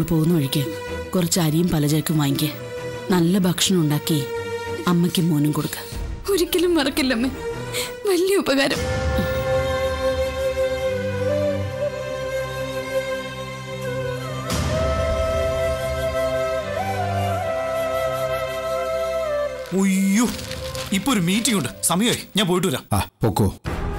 പോകുന്ന വഴിക്ക് കുറച്ച് അരിയും പലചരക്കും വാങ്ങിക്കുക നല്ല ഭക്ഷണം ഉണ്ടാക്കി അമ്മയ്ക്കും മോനും കൊടുക്കുക ഒരിക്കലും മറക്കില്ലമ്മേ വലിയ ഉപകാരം ഉയ്യോ ഇപ്പൊ ഒരു മീറ്റിംഗ് ഉണ്ട് സമയമായി ഞാൻ പോയിട്ട് വരാം ആ പൊക്കോ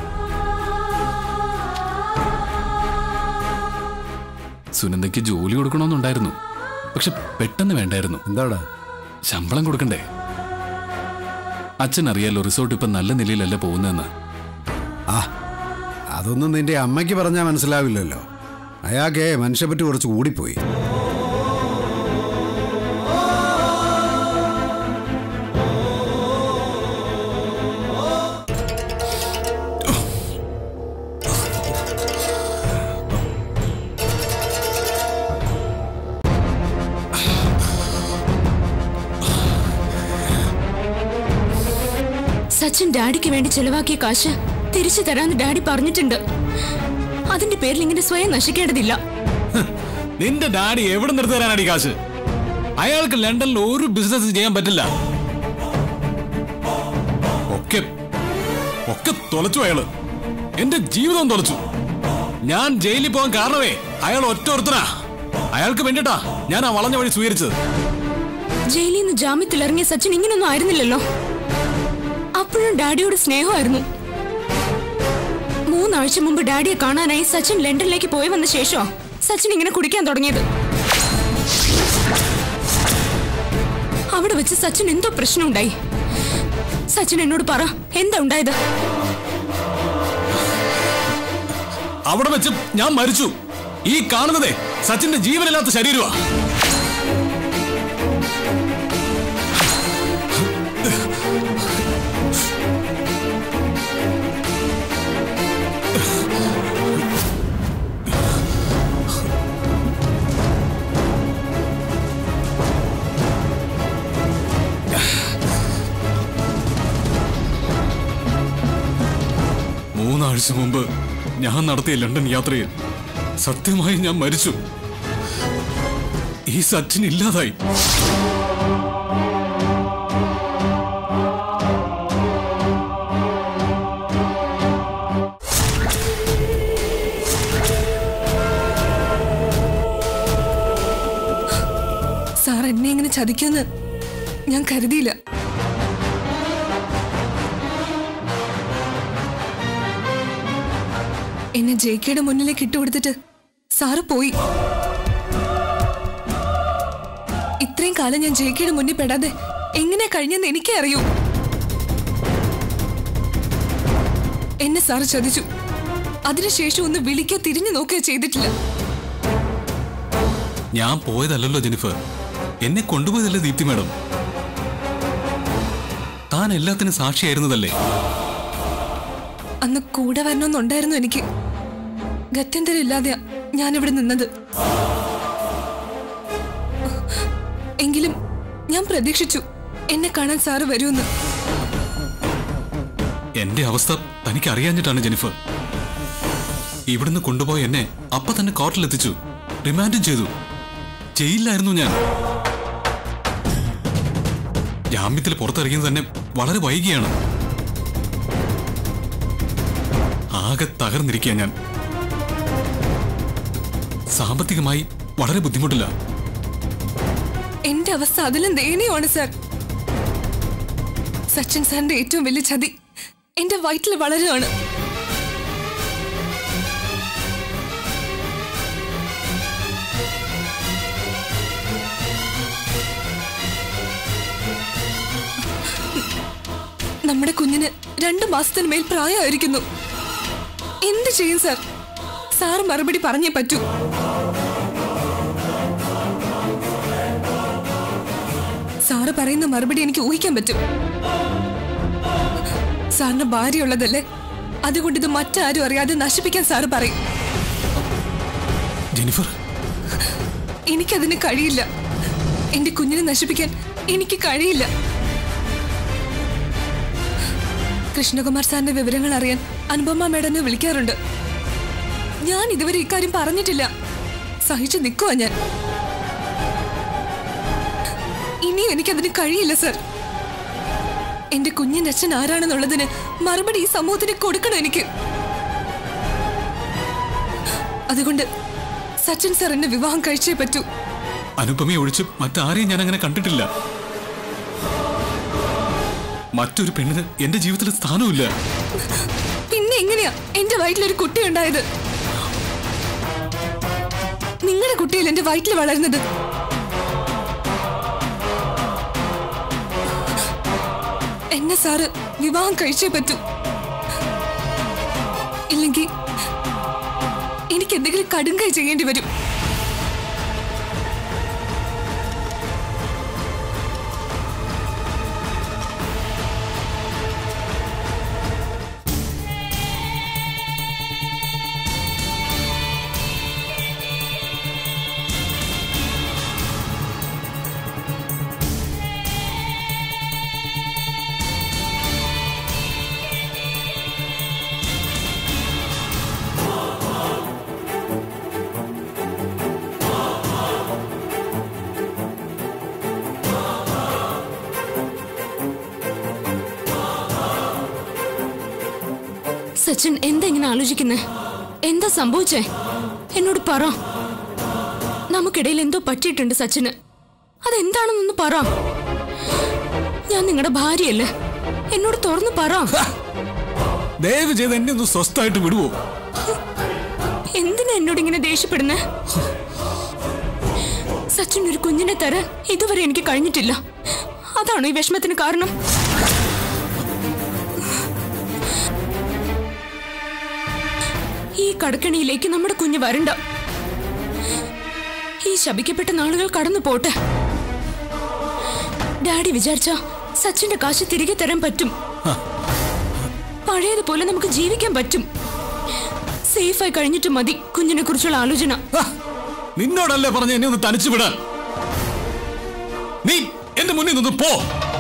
സുനന്ദയ്ക്ക് ജോലി കൊടുക്കണമെന്നുണ്ടായിരുന്നു പക്ഷെ പെട്ടെന്ന് വേണ്ടായിരുന്നു എന്താടാ ശമ്പളം കൊടുക്കണ്ടേ അച്ഛൻ അറിയാലോ റിസോർട്ട് ഇപ്പൊ നല്ല നിലയിലല്ല പോകുന്നതെന്ന് ആ അതൊന്നും നിന്റെ അമ്മയ്ക്ക് പറഞ്ഞാൽ മനസ്സിലാവില്ലല്ലോ അയാൾക്ക് മനുഷ്യപ്പറ്റി കുറച്ച് കൂടിപ്പോയി സച്ചിൻ ഡാഡിക്ക് വേണ്ടി ചെലവാക്കിയ കാശ് തിരിച്ചു തരാന്ന് ഡാഡി പറഞ്ഞിട്ടുണ്ട് അതിന്റെ പേരിൽ ഇങ്ങനെ സ്വയം നശിക്കേണ്ടതില്ല നിന്റെ ഡാഡി എവിടെ നിർത്തി തരാനാടി കാശ് അയാൾക്ക് ലണ്ടനിൽ ഒരു ബിസിനസ് ചെയ്യാൻ പറ്റില്ല ഒക്കെ ഒക്കെ തൊലച്ചു അയാള് എന്റെ ജീവിതം തൊലച്ചു ഞാൻ ജയിലിൽ പോകാൻ കാരണമേ അയാൾ ഒറ്റ ഒരുത്തനാ അയാൾക്ക് വേണ്ടിട്ടാ ഞാൻ ആ വളഞ്ഞ വഴി സ്വീകരിച്ചത് ജയിലിൽ നിന്ന് ജാമ്യത്തിൽ ഇറങ്ങിയ സച്ചിൻ ഇങ്ങനൊന്നും ആയിരുന്നില്ലല്ലോ അപ്പോഴും ഡാഡിയോട് സ്നേഹമായിരുന്നു മൂന്നാഴ്ച മുമ്പ് ഡാഡിയെ കാണാനായി സച്ചിൻ ലണ്ടനിലേക്ക് പോയി വന്ന ശേഷമാ സച്ചിൻ ഇങ്ങനെ കുടിക്കാൻ തുടങ്ങിയത് അവിടെ വെച്ച് സച്ചിൻ എന്തോ പ്രശ്നമുണ്ടായി സച്ചിൻ എന്നോട് പറ എന്താ ഉണ്ടായത് അവിടെ വെച്ച് ഞാൻ മരിച്ചു ഈ കാണുന്നതേ സച്ചിന്റെ ജീവനില്ലാത്ത ശരീരമാ മൂന്നാഴ്ച മുമ്പ് ഞാൻ നടത്തിയ ലണ്ടൻ യാത്രയിൽ സത്യമായി ഞാൻ മരിച്ചു ഈ സച്ചിൻ ഇല്ലാതായി സാർ എന്നെ ഇങ്ങനെ ചതിക്കുമെന്ന് ഞാൻ കരുതിയില്ല എന്നെ ജെ മുന്നിലേക്ക് ഇട്ടുകൊടുത്തിട്ട് സാറ് പോയി ഇത്രയും കാലം ഞാൻ ജെ മുന്നിൽ പെടാതെ എങ്ങനെ കഴിഞ്ഞെന്ന് എനിക്കേ അറിയൂ എന്നെ സാറ് ചതിച്ചു അതിനുശേഷം ഒന്ന് വിളിക്കോ തിരിഞ്ഞു നോക്കുകയോ ചെയ്തിട്ടില്ല ഞാൻ പോയതല്ലല്ലോ ജെനിഫർ എന്നെ കൊണ്ടുപോയതല്ലേ ദീപ്തി മാഡം താൻ എല്ലാത്തിനും സാക്ഷിയായിരുന്നതല്ലേ അന്ന് കൂടെ വരണമെന്നുണ്ടായിരുന്നു എനിക്ക് ഗത്യന്തരമില്ലാതെയാ ഞാനിവിടെ നിന്നത് എങ്കിലും ഞാൻ പ്രതീക്ഷിച്ചു എന്നെ കാണാൻ സാറ് വരുമെന്ന് എന്റെ അവസ്ഥ തനിക്ക് അറിയാഞ്ഞിട്ടാണ് ജെനിഫർ ഇവിടുന്ന് കൊണ്ടുപോയ എന്നെ അപ്പ തന്നെ കോർട്ടിലെത്തിച്ചു റിമാൻഡും ചെയ്തു ജയിലിലായിരുന്നു ഞാൻ ജാമ്യത്തിൽ പുറത്തിറങ്ങിയത് തന്നെ വളരെ വൈകിയാണ് ആകെ തകർന്നിരിക്കുക ഞാൻ സാമ്പത്തികമായി വളരെ ബുദ്ധിമുട്ടില്ല എന്റെ അവസ്ഥ അതിലും ദയനീയമാണ് സാർ സച്ചിൻ സാറിന്റെ ഏറ്റവും വലിയ ചതി എന്റെ വയറ്റിൽ വളരുകയാണ് നമ്മുടെ കുഞ്ഞിന് രണ്ടു മാസത്തിന് മേൽ പ്രായമായിരിക്കുന്നു എന്ത് ചെയ്യും സാർ സാർ മറുപടി പറഞ്ഞേ പറ്റൂ സാറ് പറയുന്ന മറുപടി എനിക്ക് ഊഹിക്കാൻ പറ്റും സാറിന് ഭാര്യയുള്ളതല്ലേ അതുകൊണ്ട് ഇത് മറ്റാരും അറിയാതെ നശിപ്പിക്കാൻ സാറ് പറയും ജെനിഫർ എനിക്കതിന് കഴിയില്ല എന്റെ കുഞ്ഞിനെ നശിപ്പിക്കാൻ എനിക്ക് കഴിയില്ല കൃഷ്ണകുമാർ സാറിന്റെ വിവരങ്ങൾ അറിയാൻ അനുപമ മേഡനെ വിളിക്കാറുണ്ട് ഞാൻ ഇതുവരെ ഇക്കാര്യം പറഞ്ഞിട്ടില്ല സഹിച്ചു നിൽക്കുവാ ഞാൻ ഇനിയും എനിക്കതിന് കഴിയില്ല സർ എന്റെ കുഞ്ഞിന്റെ അച്ഛൻ ആരാണെന്നുള്ളതിന് മറുപടി ഈ സമൂഹത്തിന് കൊടുക്കണം എനിക്ക് അതുകൊണ്ട് സച്ചിൻ സാർ എന്നെ വിവാഹം കഴിച്ചേ പറ്റൂ അനുപമയെ ഒഴിച്ച് മറ്റാരെയും ഞാൻ അങ്ങനെ കണ്ടിട്ടില്ല മറ്റൊരു പെണ്ണിന് എന്റെ ജീവിതത്തിൽ സ്ഥാനമില്ല പിന്നെ എങ്ങനെയാ എന്റെ വയറ്റിലൊരു കുട്ടി ഉണ്ടായത് നിങ്ങളുടെ കുട്ടിയിൽ എന്റെ വയറ്റിൽ വളരുന്നത് എന്നെ സാറ് വിവാഹം കഴിച്ചേ പറ്റൂ ഇല്ലെങ്കിൽ എനിക്ക് എന്തെങ്കിലും കടുങ്കൈ ചെയ്യേണ്ടി വരും സച്ചിൻ എന്താ ഇങ്ങനെ ആലോചിക്കുന്നേ എന്താ സംഭവിച്ചേ എന്നോട് പറ നമുക്കിടയിൽ എന്തോ പറ്റിയിട്ടുണ്ട് സച്ചിന് അതെന്താണെന്നൊന്ന് പറ ഞാൻ നിങ്ങളുടെ ഭാര്യയല്ലേ എന്നോട് തുറന്നു പറ ദയവ് ചെയ്ത് എന്നെ ഒന്ന് സ്വസ്ഥമായിട്ട് വിടുവോ എന്തിനാ എന്നോട് ഇങ്ങനെ ദേഷ്യപ്പെടുന്നേ സച്ചിൻ ഒരു കുഞ്ഞിനെ തരാൻ ഇതുവരെ എനിക്ക് കഴിഞ്ഞിട്ടില്ല അതാണോ ഈ വിഷമത്തിന് കാരണം ഈ കടക്കണിയിലേക്ക് നമ്മുടെ കുഞ്ഞ് വരണ്ട ഈ ശപിക്കപ്പെട്ട നാളുകൾ കടന്നു പോട്ടെ ഡാഡി വിചാരിച്ച സച്ചിന്റെ കാശ് തിരികെ തരാൻ പറ്റും പഴയതുപോലെ നമുക്ക് ജീവിക്കാൻ പറ്റും സേഫായി കഴിഞ്ഞിട്ട് മതി കുഞ്ഞിനെ കുറിച്ചുള്ള ആലോചന ഹ! നിന്നോടല്ലേ പറഞ്ഞ എന്നെ ഒന്ന് തനിച്ചു വിടാൻ നീ എന്റെ മുന്നിൽ നിന്ന് പോ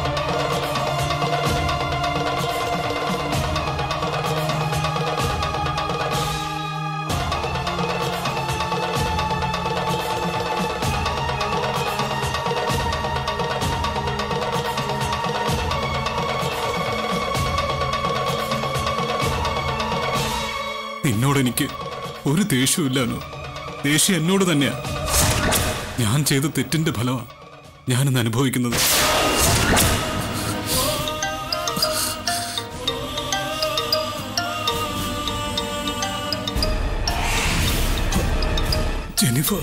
നിന്നോട് എനിക്ക് ഒരു ദേഷ്യമില്ലാനോ ദേഷ്യം എന്നോട് തന്നെയാ ഞാൻ ചെയ്ത തെറ്റിന്റെ ഫലമാ ഞാനിന്ന് അനുഭവിക്കുന്നത് Jennifer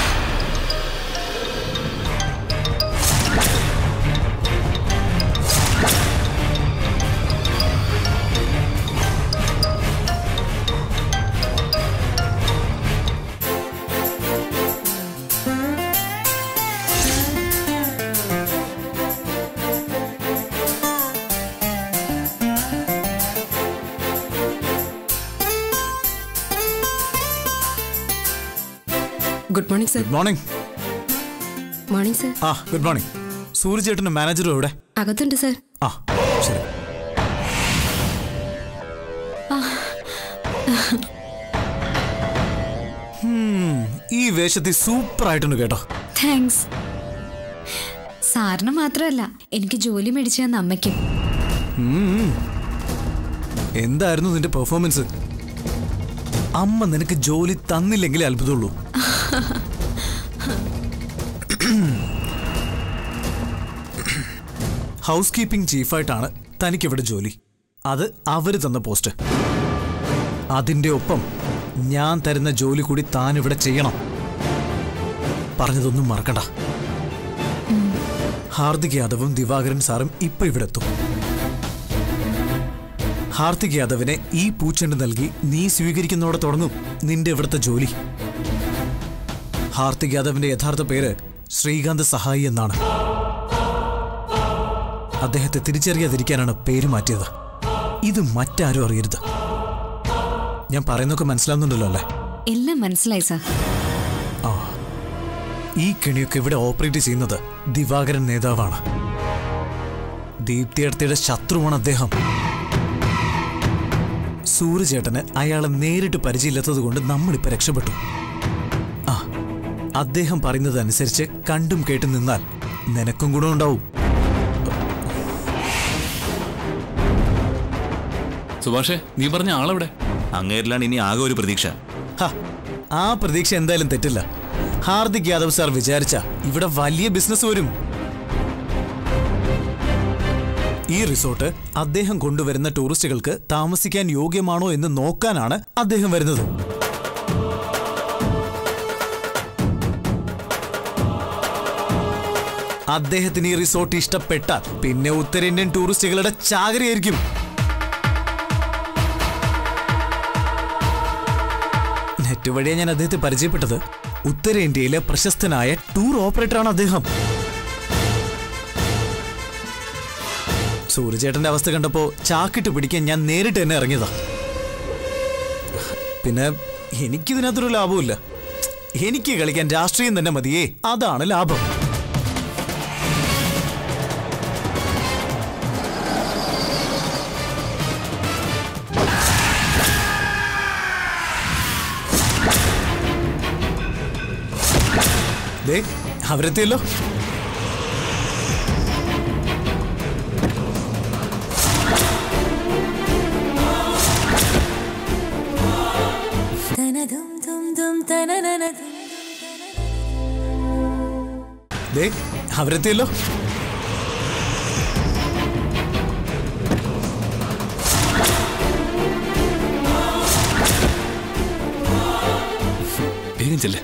good morning sir good morning morning sir ആ ഗുഡ് മോർണിംഗ് സൂര്യ ചേട്ടന്റെ മാനേജറും എവിടെ അകത്തുണ്ട് സർ ആ ശരി Hmm, ഈ വേഷത്തിൽ സൂപ്പർ ആയിട്ടുണ്ട് കേട്ടോ താങ്ക്സ് സാറിന് മാത്രമല്ല എനിക്ക് ജോലി മേടിച്ചു തന്ന അമ്മയ്ക്കും എന്തായിരുന്നു നിന്റെ പെർഫോമൻസ് അമ്മ നിനക്ക് ജോലി തന്നില്ലെങ്കിലേ അത്ഭുതമുള്ളൂ ഹൗസ് കീപ്പിംഗ് ചീഫായിട്ടാണ് തനിക്കിവിടെ ജോലി അത് അവര് തന്ന പോസ്റ്റ് അതിന്റെ ഒപ്പം ഞാൻ തരുന്ന ജോലി കൂടി താൻ ഇവിടെ ചെയ്യണം പറഞ്ഞതൊന്നും മറക്കണ്ട ഹാർദിക് യാദവും ദിവാകരൻ സാറും ഇപ്പൊ ഇവിടെ എത്തും ഹാർദിക് യാദവിനെ ഈ പൂച്ചെണ്ട് നൽകി നീ സ്വീകരിക്കുന്നതോടെ തുടങ്ങും നിന്റെ ഇവിടുത്തെ ജോലി ഹാർദിക് യാദവിന്റെ യഥാർത്ഥ പേര് ശ്രീകാന്ത് സഹായി എന്നാണ് അദ്ദേഹത്തെ തിരിച്ചറിയാതിരിക്കാനാണ് പേര് മാറ്റിയത് ഇത് മറ്റാരും അറിയരുത് ഞാൻ പറയുന്നൊക്കെ മനസ്സിലാവുന്നുണ്ടല്ലോ അല്ലേ എല്ലാം മനസ്സിലായി സാർ ഈ കെണിയൊക്കെ ഇവിടെ ഓപ്പറേറ്റ് ചെയ്യുന്നത് ദിവാകരൻ നേതാവാണ് ദീപ്തിയടുത്തയുടെ ശത്രുവാണ് അദ്ദേഹം സൂര്യചേട്ടന് അയാളെ നേരിട്ട് പരിചയമില്ലാത്തത് കൊണ്ട് നമ്മളിപ്പോ രക്ഷപ്പെട്ടു ആ അദ്ദേഹം പറയുന്നത് അനുസരിച്ച് കണ്ടും കേട്ടും നിന്നാൽ നിനക്കും ഗുണമുണ്ടാവും സുഭാഷേ നീ പറഞ്ഞ ആളെവിടെ അങ്ങേരിലാണ് ഇനി ആകെ ഒരു പ്രതീക്ഷ ഹ, ആ പ്രതീക്ഷ എന്തായാലും തെറ്റില്ല ഹാർദിക് യാദവ് സാർ വിചാരിച്ച ഇവിടെ വലിയ ബിസിനസ് വരും ഈ റിസോർട്ട് അദ്ദേഹം കൊണ്ടുവരുന്ന ടൂറിസ്റ്റുകൾക്ക് താമസിക്കാൻ യോഗ്യമാണോ എന്ന് നോക്കാനാണ് അദ്ദേഹം വരുന്നത് അദ്ദേഹത്തിന് ഈ റിസോർട്ട് ഇഷ്ടപ്പെട്ടാൽ പിന്നെ ഉത്തരേന്ത്യൻ ടൂറിസ്റ്റുകളുടെ ചാകരയായിരിക്കും നെറ്റ് വഴിയാണ് ഞാൻ അദ്ദേഹത്തെ പരിചയപ്പെട്ടത് ഉത്തരേന്ത്യയിലെ പ്രശസ്തനായ ടൂർ ഓപ്പറേറ്ററാണ് അദ്ദേഹം സൂര്യചേട്ടന്റെ അവസ്ഥ കണ്ടപ്പോ ചാക്കിട്ട് പിടിക്കാൻ ഞാൻ നേരിട്ട് തന്നെ ഇറങ്ങിയതാ പിന്നെ എനിക്കിതിനകത്തൊരു ലാഭമില്ല എനിക്ക് കളിക്കാൻ രാഷ്ട്രീയം തന്നെ മതിയേ അതാണ് ലാഭം ദേ അവരെത്തിയല്ലോ ദേ അവരെത്തിയല്ലോ വേഗം ചെല്ലേ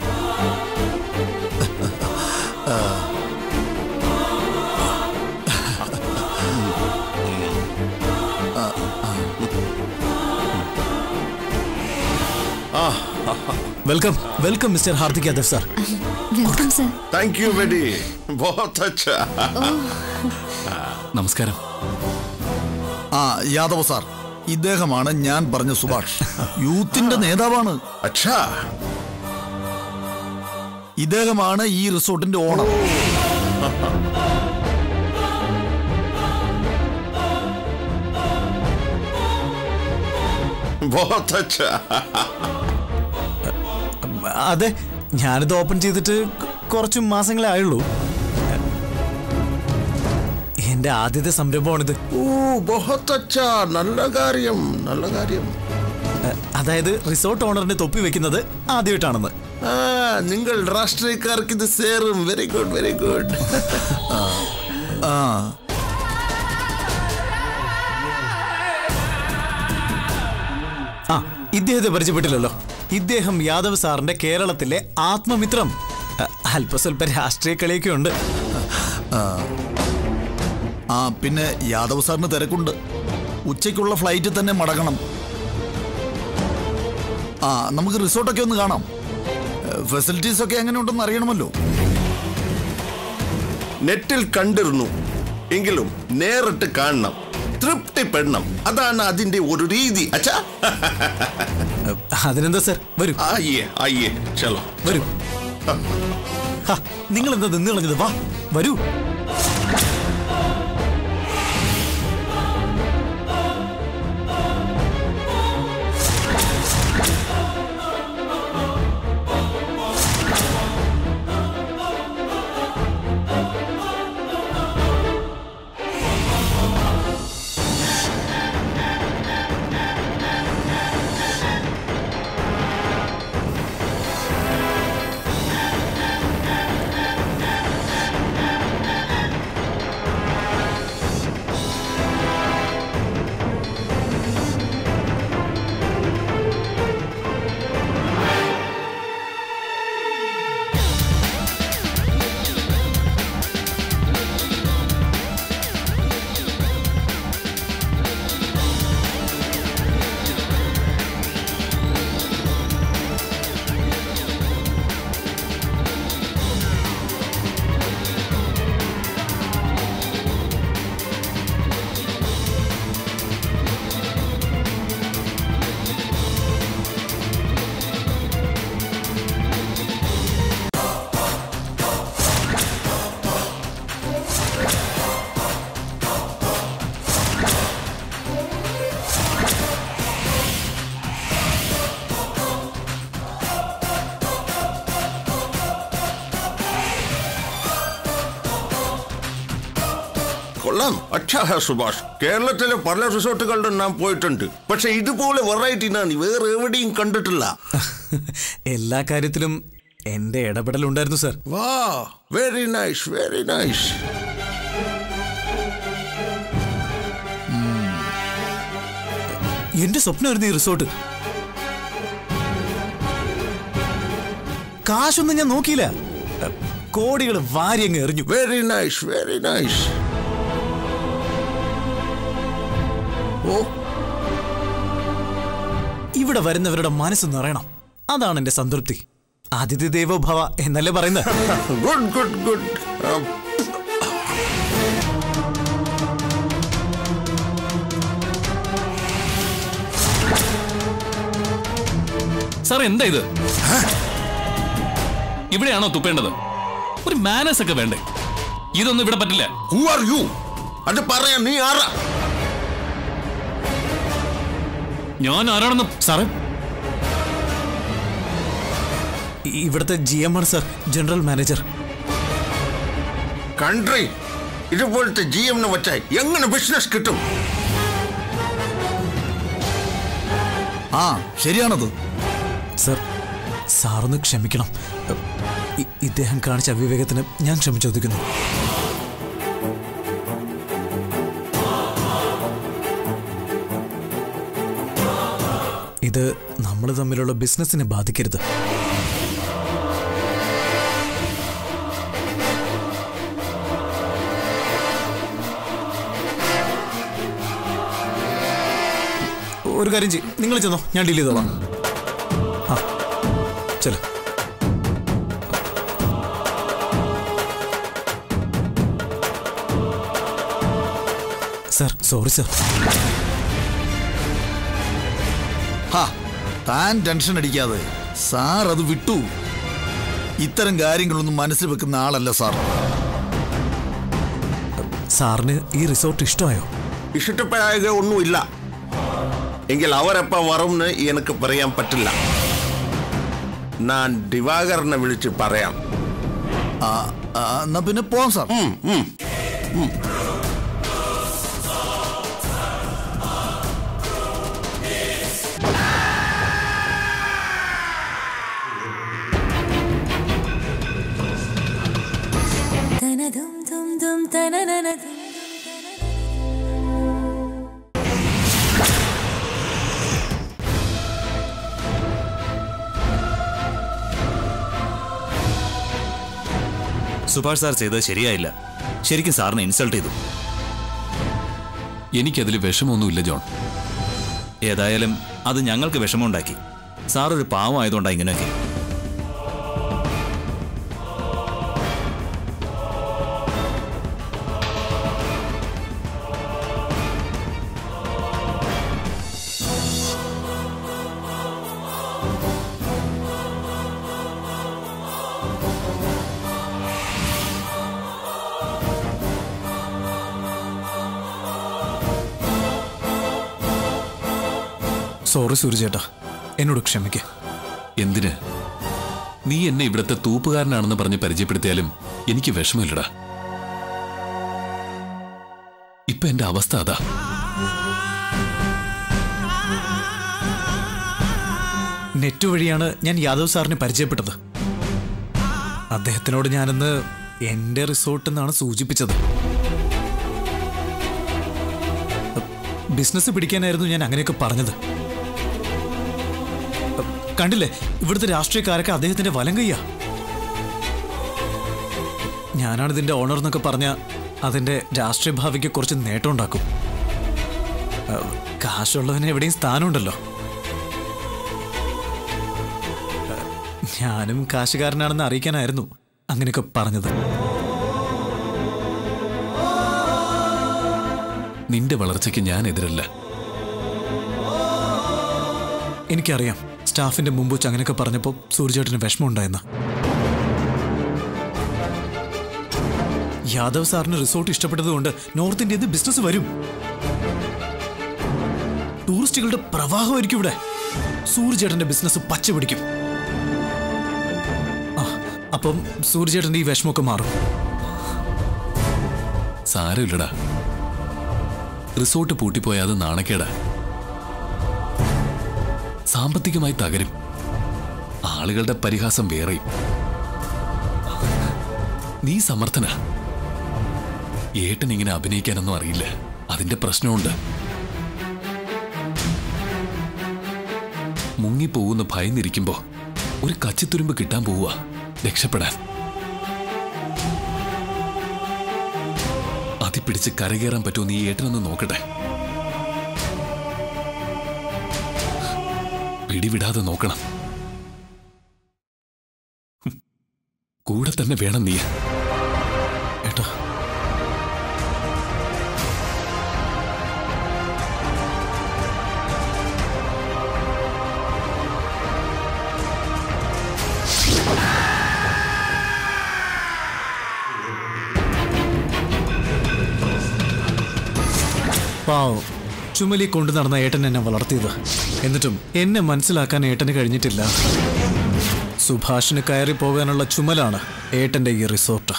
welcome welcome mister Hardik Yadav sir welcome sir thank you बेटी बहुत अच्छा നമസ്കാരം ആ യാദവ് സാർ ഇദ്ദേഹമാണ് ഞാൻ പറഞ്ഞ സുഭാഷ് യൂത്തിന്റെ നേതാവാണ് अच्छा ഇദ്ദേഹമാണ് ഈ റിസോർട്ടിന്റെ ഓണർ बहुत अच्छा അതെ ഞാനിത് ഓപ്പൺ ചെയ്തിട്ട് കുറച്ച് മാസങ്ങളെ ആയുള്ളൂ എന്റെ ആദ്യത്തെ സംരംഭമാണിത് ഓ बहुत अच्छा നല്ല കാര്യം നല്ല കാര്യം അതായത് റിസോർട്ട് ഓണറിന്റെ തൊപ്പി വെക്കുന്നത് ആദ്യമായിട്ടാണെന്ന് ആ നിങ്ങൾ രാഷ്ട്രീയക്കാർക്ക് ഇത് സേറും വെരി ഗുഡ് വെരി ഗുഡ് ആ ആ ഇദ്ദേഹത്തെ പരിചയപ്പെട്ടില്ലല്ലോ ഇദ്ദേഹം യാദവ് സാറിന്റെ കേരളത്തിലെ ആത്മമിത്രം അ, അല്പസ്വല്പ രാഷ്ട്രീയ കളിയൊക്കെ ഉണ്ട് ആ പിന്നെ യാദവ് സാറിന് തിരക്കുണ്ട് ഉച്ചയ്ക്കുള്ള ഫ്ലൈറ്റിൽ തന്നെ മടങ്ങണം ആ നമുക്ക് റിസോർട്ടൊക്കെ ഒന്ന് കാണാം ഫെസിലിറ്റീസ് ഒക്കെ എങ്ങനെ ഉണ്ടെന്ന് അറിയണമല്ലോ നെറ്റിൽ കണ്ടിരുന്നു എങ്കിലും നേരിട്ട് കാണണം തൃപ്തിപ്പെടണം അതാണ് അതിന്റെ ഒരു രീതി അച്ഛാ അ, അതിനെന്താ സർ വരൂ ആയേ ആയേ ചലോ വരൂ നിങ്ങൾ എന്താ നിന്ന് കളഞ്ഞത് വാ വരൂ കൊള്ളാം അച്ഛാ ഹേ സുഭാഷ് കേരളത്തിലെ പല റിസോർട്ടുകളിലും ഞാൻ പോയിട്ടുണ്ട് പക്ഷെ ഇതുപോലെ വെറൈറ്റി ഞാൻ വേറെ എവിടെയും കണ്ടിട്ടില്ല എല്ലാ കാര്യത്തിലും എന്റെ ഇടപെടലുണ്ടായിരുന്നു സർ വാ വെരി നൈസ് വെരി നൈസ് എന്റെ സ്വപ്നമായിരുന്നു ഈ റിസോർട്ട് കാശൊന്നും ഞാൻ നോക്കിയില്ല കോടികൾ വാരി അങ്ങ് എറിഞ്ഞു വെരി നൈസ് വെരി നൈസ് ഓ ഇവിടെ വരുന്നവരുടെ മനസ്സ് നിറയണം അതാണ് എന്റെ സംതൃപ്തി അതിഥി ദേവോഭവ എന്നല്ലേ പറയുന്നത് ഗുഡ് ഗുഡ് ഗുഡ് സാർ എന്താ ഇത് ഇവിടെയാണോ തുപ്പേണ്ടത് ഒരു മാനസ് ഒക്കെ വേണ്ടേ ഇതൊന്നും ഇവിടെ പറ്റില്ല ഹു ആർ യു അത് പറയാൻ നീ ആരാ ഞാൻ ആരാണെന്ന് സാറേ ഇവിടുത്തെ ജി എം ആണ് സർ ജനറൽ മാനേജർ കൺട്രി ഇതുപോലത്തെ ജി എം വെച്ചാൽ എങ്ങനെ ബിസിനസ് കിട്ടും ആ ശരിയാണത് സർ സാറൊന്ന് ക്ഷമിക്കണം ഇ- ഇദ്ദേഹം കാണിച്ച അവിവേകത്തിന് ഞാൻ ക്ഷമ ചോദിക്കുന്നു ഇത് നമ്മൾ തമ്മിലുള്ള ബിസിനസ്സിനെ ബാധിക്കരുത് ഒരു കാര്യം ചെയ്യും നിങ്ങൾ ചെന്നോ ഞാൻ ഡീൽ ചെയ്തോളാം ആ ചെല്ലോ സർ സോറി സർ ഹാ താൻ ടെൻഷൻ അടിക്കാതെ സാർ അത് വിട്ടു ഇത്തരം കാര്യങ്ങളൊന്നും മനസ്സിൽ വെക്കുന്ന ആളല്ല സാർ സാറിന് ഈ റിസോർട്ട് ഇഷ്ടമായോ ഇഷ്ടപ്പെടായ ഒന്നുമില്ല എങ്കിൽ അവരെപ്പ വരുംന്ന് എനിക്ക് പറയാൻ പറ്റില്ല ഞാൻ ദിവാകരനെ വിളിച്ച് പറയാം ആ, ആ, എന്നാ പിന്നെ പോവാം സാർ ഉം, ഉം, ഉം. സുഭാഷ് സാർ ചെയ്തത് ശരിയായില്ല ശരിക്കും സാറിനെ ഇൻസൾട്ട് ചെയ്തു എനിക്കതിൽ വിഷമമൊന്നുമില്ല ജോൺ ഏതായാലും അത് ഞങ്ങൾക്ക് വിഷമമുണ്ടാക്കി സാർ ഒരു പാവമായതുകൊണ്ടാണ് ഇങ്ങനെയൊക്കെ സോറി സൂര്യചേട്ടാ എന്നോട് ക്ഷമിക്ക എന്തിന് നീ എന്നെ ഇവിടുത്തെ തൂപ്പുകാരനാണെന്ന് പറഞ്ഞ് പരിചയപ്പെടുത്തിയാലും എനിക്ക് വിഷമമില്ലടാ ഇപ്പൊ എന്റെ അവസ്ഥ അതാ നെറ്റ് വഴിയാണ് ഞാൻ യാദവ് സാറിനെ പരിചയപ്പെട്ടത് അദ്ദേഹത്തിനോട് ഞാനിന്ന് എന്റെ റിസോർട്ട് എന്നാണ് സൂചിപ്പിച്ചത് ബിസിനസ് പിടിക്കാനായിരുന്നു ഞാൻ അങ്ങനെയൊക്കെ പറഞ്ഞത് കണ്ടില്ലേ ഇവിടുത്തെ രാഷ്ട്രീയക്കാരൊക്കെ അദ്ദേഹത്തിന്റെ വലം കയ്യാ ഞാനാണ് ഇതിന്റെ ഓണർ എന്നൊക്കെ പറഞ്ഞ അതിന്റെ രാഷ്ട്രീയ ഭാവിക്ക് കുറച്ച് നേട്ടം ഉണ്ടാക്കും അഹ് കാശുള്ളവന് എവിടെയും സ്ഥാനമുണ്ടല്ലോ അഹ് ഞാനും കാശുകാരനാണെന്ന് അറിയിക്കാനായിരുന്നു അങ്ങനെയൊക്കെ പറഞ്ഞത് നിന്റെ വളർച്ചയ്ക്ക് ഞാൻ എതിരല്ല എനിക്കറിയാം സ്റ്റാഫിന്റെ മുമ്പ് വെച്ച് അങ്ങനെയൊക്കെ പറഞ്ഞപ്പോൾ സൂര്യചേട്ടന് വിഷമം ഉണ്ടായെന്ന് യാദവ് സാറിന് റിസോർട്ട് ഇഷ്ടപ്പെട്ടതുകൊണ്ട് നോർത്ത് ഇന്ത്യയിൽ നിന്ന് ബിസിനസ് വരും ടൂറിസ്റ്റുകളുടെ പ്രവാഹമായിരിക്കും ഇവിടെ സൂര്യചേട്ടന്റെ ബിസിനസ് പച്ച പിടിക്കും ആ അപ്പം സൂര്യചേട്ടന്റെ ഈ വിഷമമൊക്കെ മാറും സാരമില്ലടാ റിസോർട്ട് പൂട്ടിപ്പോയാൽ അത് നാണക്കേടാ സാമ്പത്തികമായി തകരും ആളുകളുടെ പരിഹാസം വേറെയും നീ സമർത്ഥനാ ഏട്ടൻ ഇങ്ങനെ അഭിനയിക്കാനൊന്നും അറിയില്ല അതിന്റെ പ്രശ്നമുണ്ട് മുങ്ങിപ്പോകുന്ന ഭയന്നിരിക്കുമ്പോ ഒരു കച്ചിത്തുരുമ്പ് കിട്ടാൻ പോവുക രക്ഷപ്പെടാൻ അതി പിടിച്ച് കരകയറാൻ പറ്റുമോ നീ ഏട്ടനൊന്ന് നോക്കട്ടെ പിടിവിടാതെ നോക്കണം ഹും. കൂടെ തന്നെ വേണം നീ ഏട്ടാ പാവം ചുമലി കൊണ്ടു നടന്ന ഏട്ടൻ എന്നെ വളർത്തിയത് എന്നിട്ടും എന്നെ മനസ്സിലാക്കാൻ ഏട്ടന് കഴിഞ്ഞിട്ടില്ല സുഭാഷിന് കയറി പോകാനുള്ള ചുമലാണ് ഏട്ടന്റെ ഈ റിസോർട്ട്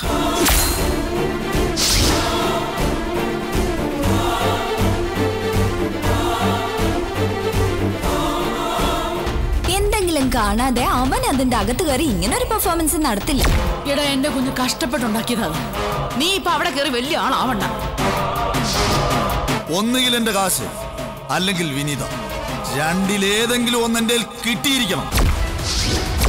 എന്തെങ്കിലും കാണാതെ അവൻ അതിന്റെ അകത്ത് കയറി ഇങ്ങനെ ഒരു പെർഫോമൻസ് നടത്തില്ല എടാ എന്റെ കുഞ്ഞ് കഷ്ടപ്പെട്ടുണ്ടാക്കിയതാണ് നീ ഇപ്പൊ അവിടെ കയറി വലിയ ആളാവണ്ട ഒന്നുകിൽ എന്റെ കാശ് അല്ലെങ്കിൽ വിനീത രണ്ടിലേതെങ്കിലും ഒന്ന് എന്റെ കയ്യിൽ കിട്ടിയിരിക്കണം